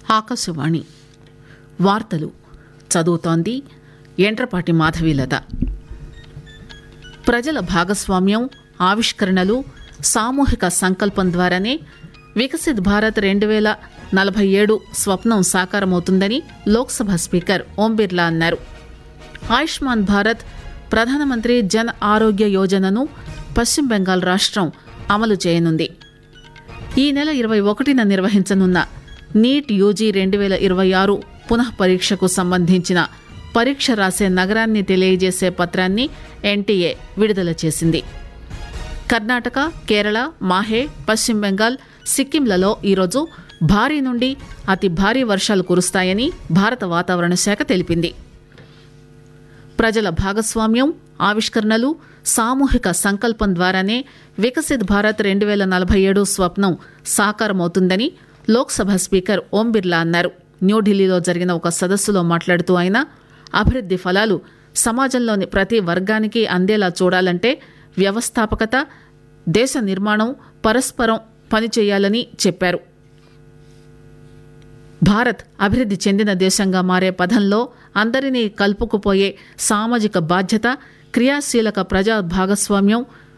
ఆకాశవాణి వార్తలు చదువుతోంది ఎంట్రపాటి మాధవీలత ప్రజల భాగస్వామ్యం ఆవిష్కరణలు సామూహిక సంకల్పం ద్వారానే వికసిత్ భారత్ రెండు వేల నలభై ఏడు స్వప్నం సాకారమవుతుందని లోక్సభ స్పీకర్ ఓం బిర్లా అన్నారు ఆయుష్మాన్ భారత్ ప్రధానమంత్రి జన్ ఆరోగ్య యోజనను పశ్చిమ బెంగాల్ రాష్ట్రం అమలు చేయనుంది ఈ నెల ఇరవై ఒకటిన నిర్వహించనున్న నీట్ యూజీ రెండు వేల ఇరవై ఆరు పునః పరీక్షకు సంబంధించిన పరీక్ష రాసే నగరాన్ని తెలియజేసే పత్రాన్ని ఎన్టీఏ విడుదల చేసింది కర్ణాటక కేరళ మాహే పశ్చిమ బెంగాల్ సిక్కింలలో ఈరోజు భారీ నుండి అతి భారీ వర్షాలు కురుస్తాయని భారత వాతావరణ శాఖ తెలిపింది ప్రజల భాగస్వామ్యం ఆవిష్కరణలు సామూహిక సంకల్పం ద్వారానే వికసిత్ భారత్ రెండు వేల నలభై ఏడు స్వప్నం సాకారమవుతుందని లోక్సభ స్పీకర్ ఓం బిర్లా అన్నారు న్యూఢిల్లీలో జరిగిన ఒక సదస్సులో మాట్లాడుతూ ఆయన అభివృద్ది ఫలాలు సమాజంలోని ప్రతి వర్గానికి అందేలా చూడాలంటే వ్యవస్థాపకత దేశ నిర్మాణం పరస్పరం పనిచేయాలని చెప్పారు భారత్ అభివృద్ది చెందిన దేశంగా మారే పథంలో అందరినీ కలుపుకుపోయే సామాజిక బాధ్యత క్రియాశీలక ప్రజా భాగస్వామ్యం